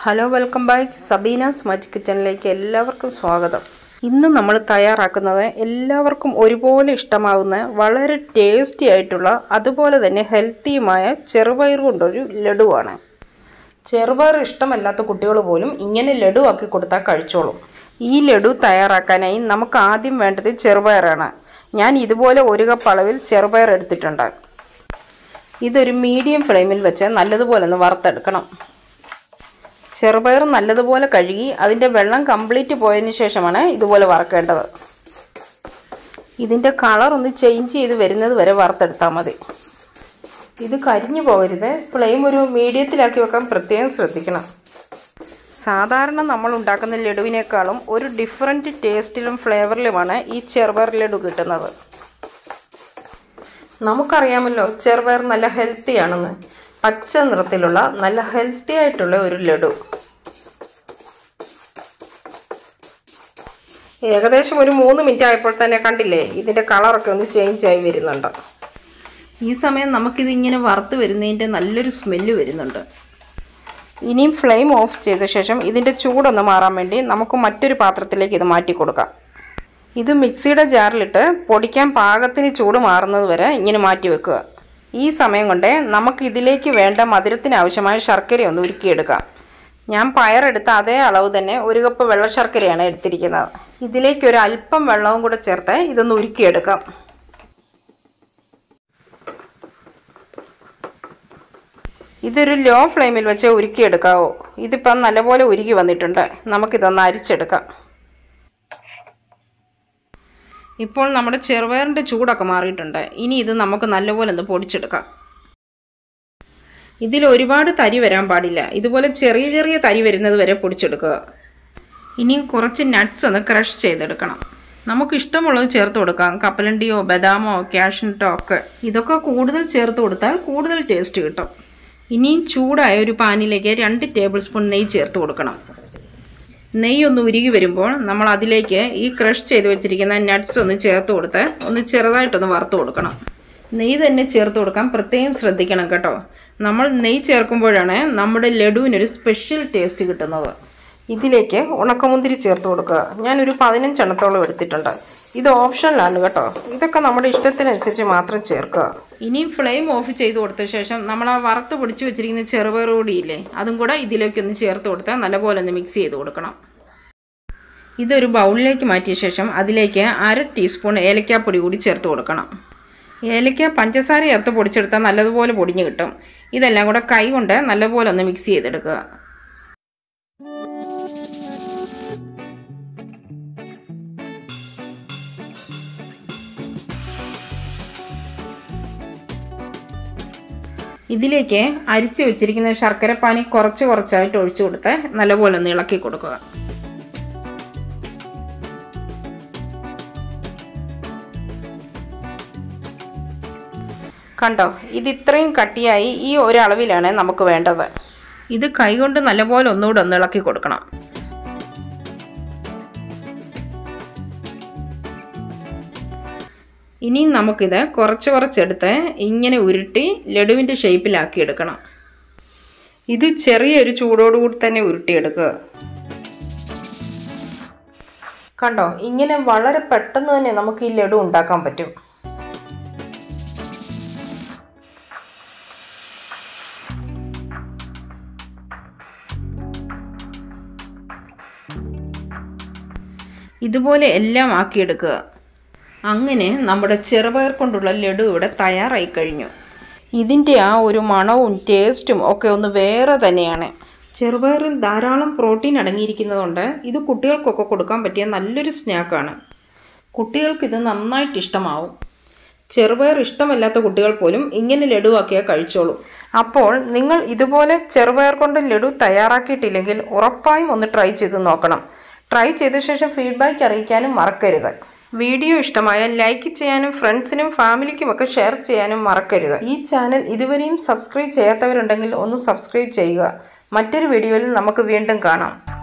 hello welcome back സബീനാസ് മറ്റ് കിച്ചണിലേക്ക് എല്ലാവർക്കും സ്വാഗതം ഇന്ന് നമ്മൾ തയ്യാറാക്കുന്നത് എല്ലാവർക്കും ഒരുപോലെ ഇഷ്ടമാവുന്ന വളരെ ടേസ്റ്റി ആയിട്ടുള്ള അതുപോലെ തന്നെ ഹെൽത്തിയുമായ ചെറുപയർ കൊണ്ടൊരു ലഡുവാണ് ചെറുപയർ ഇഷ്ടമല്ലാത്ത കുട്ടികൾ പോലും ഇങ്ങനെ ലഡു ആക്കി കൊടുത്താൽ കഴിച്ചോളും ഈ ലഡു തയ്യാറാക്കാനായി നമുക്ക് ആദ്യം വേണ്ടത് ചെറുപയറാണ് ഞാൻ ഇതുപോലെ ഒരു കപ്പ് അളവിൽ ചെറുപയർ എടുത്തിട്ടുണ്ട് ഇതൊരു മീഡിയം ഫ്ലെയിമിൽ വെച്ച് നല്ലതുപോലെ ഒന്ന് വറുത്തെടുക്കണം ചെറുപയർ നല്ലതുപോലെ കഴുകി അതിൻ്റെ വെള്ളം കംപ്ലീറ്റ് പോയതിന് ശേഷമാണ് ഇതുപോലെ വറക്കേണ്ടത് ഇതിൻ്റെ കളർ ഒന്ന് ചേഞ്ച് ചെയ്ത് വരുന്നത് വരെ വറുത്തെടുത്താൽ മതി ഇത് കരിഞ്ഞു പോകരുത് ഫ്ലെയിം ഒരു മീഡിയത്തിലാക്കി വെക്കാൻ പ്രത്യേകം ശ്രദ്ധിക്കണം സാധാരണ നമ്മൾ ഉണ്ടാക്കുന്ന ലഡുവിനേക്കാളും ഒരു ഡിഫറെൻറ്റ് ടേസ്റ്റിലും ഫ്ലേവറിലുമാണ് ഈ ചെറുപയർ ലഡു കിട്ടുന്നത് നമുക്കറിയാമല്ലോ ചെറുപയർ നല്ല ഹെൽത്തി ആണെന്ന് പച്ച നിറത്തിലുള്ള നല്ല ഹെൽത്തി ആയിട്ടുള്ള ഒരു ലഡു ഏകദേശം ഒരു മൂന്ന് മിനിറ്റ് ആയപ്പോൾ തന്നെ കണ്ടില്ലേ ഇതിൻ്റെ കളറൊക്കെ ഒന്ന് ചേഞ്ച് ആയി വരുന്നുണ്ട് ഈ സമയം നമുക്കിത് ഇങ്ങനെ വറുത്ത് വരുന്നതിൻ്റെ നല്ലൊരു സ്മെല്ല് വരുന്നുണ്ട് ഇനിയും ഫ്ലെയിം ഓഫ് ചെയ്ത ശേഷം ഇതിൻ്റെ ചൂടൊന്ന് മാറാൻ വേണ്ടി നമുക്ക് മറ്റൊരു പാത്രത്തിലേക്ക് ഇത് മാറ്റി കൊടുക്കാം ഇത് മിക്സിയുടെ ജാറിലിട്ട് പൊടിക്കാൻ പാകത്തിന് ചൂട് മാറുന്നത് വരെ ഇങ്ങനെ മാറ്റി വെക്കുക ഈ സമയം കൊണ്ട് നമുക്ക് ഇതിലേക്ക് വേണ്ട മധുരത്തിന് ആവശ്യമായ ശർക്കര ഒന്ന് ഉരുക്കിയെടുക്കാം ഞാൻ പയറെടുത്ത അതേ അളവ് തന്നെ ഒരു കപ്പ് വെള്ള ശർക്കരയാണ് എടുത്തിരിക്കുന്നത് ഇതിലേക്ക് ഒരു അല്പം വെള്ളവും കൂടെ ചേർത്ത് ഇതൊന്ന് ഉരുക്കിയെടുക്കാം ഇതൊരു ലോ ഫ്ലെയിമിൽ വെച്ച് ഉരുക്കിയെടുക്കാവോ ഇതിപ്പം നല്ലപോലെ ഉരുകി വന്നിട്ടുണ്ട് നമുക്കിതൊന്ന് അരിച്ചെടുക്കാം ഇപ്പോൾ നമ്മുടെ ചെറുപയറിൻ്റെ ചൂടൊക്കെ മാറിയിട്ടുണ്ട് ഇനി ഇത് നമുക്ക് നല്ലപോലെ ഒന്ന് പൊടിച്ചെടുക്കാം ഇതിൽ ഒരുപാട് തരി വരാൻ പാടില്ല ഇതുപോലെ ചെറിയ ചെറിയ തരി വരുന്നത് വരെ പൊടിച്ചെടുക്കുക ഇനി കുറച്ച് നട്ട്സ് ഒന്ന് ക്രഷ് ചെയ്തെടുക്കണം നമുക്ക് ഇഷ്ടമുള്ളത് ചേർത്ത് കൊടുക്കാം കപ്പലണ്ടിയോ ബദാമോ കാഷ്നട്ടോ ഒക്കെ ഇതൊക്കെ കൂടുതൽ ചേർത്ത് കൊടുത്താൽ കൂടുതൽ ടേസ്റ്റ് കിട്ടും ഇനി ചൂടായ ഒരു പാനിലേക്ക് രണ്ട് ടേബിൾ സ്പൂൺ നെയ്യ് ചേർത്ത് കൊടുക്കണം നെയ്യ് ഒന്ന് ഉരുകി വരുമ്പോൾ നമ്മൾ അതിലേക്ക് ഈ ക്രഷ് ചെയ്ത് വെച്ചിരിക്കുന്ന നട്ട്സ് ഒന്ന് ചേർത്ത് കൊടുത്ത് ഒന്ന് ചെറുതായിട്ടൊന്ന് വറുത്ത് കൊടുക്കണം നെയ്യ് തന്നെ ചേർത്ത് കൊടുക്കാൻ പ്രത്യേകം ശ്രദ്ധിക്കണം കേട്ടോ നമ്മൾ നെയ്യ് ചേർക്കുമ്പോഴാണ് നമ്മുടെ ലഡുവിനൊരു സ്പെഷ്യൽ ടേസ്റ്റ് കിട്ടുന്നത് ഇതിലേക്ക് ഉണക്കമുന്തിരി ചേർത്ത് കൊടുക്കുക ഞാനൊരു പതിനഞ്ചെണ്ണത്തോളം എടുത്തിട്ടുണ്ട് ഇത് ഓപ്ഷനിലാണ് കേട്ടോ ഇതൊക്കെ നമ്മുടെ ഇഷ്ടത്തിനനുസരിച്ച് മാത്രം ചേർക്കുക ഇനി ഫ്ലെയിം ഓഫ് ചെയ്ത് കൊടുത്ത ശേഷം നമ്മൾ ആ വറുത്ത് പൊടിച്ച് വെച്ചിരിക്കുന്ന ചെറുപയർ കൂടിയില്ലേ അതും കൂടെ ഇതിലേക്കൊന്ന് ചേർത്ത് കൊടുത്താൽ നല്ലപോലെ ഒന്ന് മിക്സ് ചെയ്ത് കൊടുക്കണം ഇതൊരു ബൗളിലേക്ക് മാറ്റിയ ശേഷം അതിലേക്ക് അര ടീസ്പൂൺ ഏലക്കാപ്പൊടി കൂടി ചേർത്ത് കൊടുക്കണം ഏലക്ക പഞ്ചസാര ചേർത്ത് പൊടിച്ചെടുത്താൽ നല്ലതുപോലെ പൊടിഞ്ഞ് കിട്ടും ഇതെല്ലാം കൂടെ കൈ കൊണ്ട് നല്ലപോലെ ഒന്ന് മിക്സ് ചെയ്തെടുക്കുക ഇതിലേക്ക് അരിച്ചു വെച്ചിരിക്കുന്ന ശർക്കരപ്പാനി കുറച്ച് കുറച്ചായിട്ട് ഒഴിച്ചു കൊടുത്ത് നല്ലപോലെ ഒന്ന് ഇളക്കി കൊടുക്കുക കണ്ടോ ഇത് ഇത്രയും കട്ടിയായി ഈ ഒരളവിലാണ് നമുക്ക് വേണ്ടത് ഇത് കൈകൊണ്ട് നല്ലപോലെ ഒന്നുകൂടെ ഒന്ന് ഇളക്കി കൊടുക്കണം ഇനി നമുക്കിത് കുറച്ച് കുറച്ചെടുത്ത് ഇങ്ങനെ ഉരുട്ടി ലഡുവിൻ്റെ ഷേപ്പിലാക്കി എടുക്കണം ഇത് ചെറിയൊരു ചൂടോടുകൂടി തന്നെ ഉരുട്ടിയെടുക്കുക കണ്ടോ ഇങ്ങനെ വളരെ പെട്ടെന്ന് തന്നെ നമുക്ക് ഈ ലഡു ഉണ്ടാക്കാൻ പറ്റും ഇതുപോലെ എല്ലാം ആക്കിയെടുക്കുക അങ്ങനെ നമ്മുടെ ചെറുപയർ കൊണ്ടുള്ള ലഡു ഇവിടെ തയ്യാറായി കഴിഞ്ഞു ഇതിൻ്റെ ആ ഒരു മണവും ടേസ്റ്റും ഒക്കെ ഒന്ന് വേറെ തന്നെയാണ് ചെറുപയറിൽ ധാരാളം പ്രോട്ടീൻ അടങ്ങിയിരിക്കുന്നതുകൊണ്ട് ഇത് കുട്ടികൾക്കൊക്കെ കൊടുക്കാൻ പറ്റിയ നല്ലൊരു സ്നാക്കാണ് കുട്ടികൾക്കിത് നന്നായിട്ട് ഇഷ്ടമാവും ചെറുപയർ ഇഷ്ടമല്ലാത്ത കുട്ടികൾ പോലും ഇങ്ങനെ ലഡുവാക്കിയാൽ കഴിച്ചോളൂ അപ്പോൾ നിങ്ങൾ ഇതുപോലെ ചെറുപയർ കൊണ്ട് ലഡു തയ്യാറാക്കിയിട്ടില്ലെങ്കിൽ ഉറപ്പായും ഒന്ന് ട്രൈ ചെയ്ത് നോക്കണം ട്രൈ ചെയ്ത ശേഷം ഫീഡ്ബാക്ക് അറിയിക്കാനും മറക്കരുത് വീഡിയോ ഇഷ്ടമായാൽ ലൈക്ക് ചെയ്യാനും ഫ്രണ്ട്സിനും ഫാമിലിക്കും ഒക്കെ ഷെയർ ചെയ്യാനും മറക്കരുത് ഈ ചാനൽ ഇതുവരെയും സബ്സ്ക്രൈബ് ചെയ്യാത്തവരുണ്ടെങ്കിൽ ഒന്ന് സബ്സ്ക്രൈബ് ചെയ്യുക മറ്റൊരു വീഡിയോയിൽ നമുക്ക് വീണ്ടും കാണാം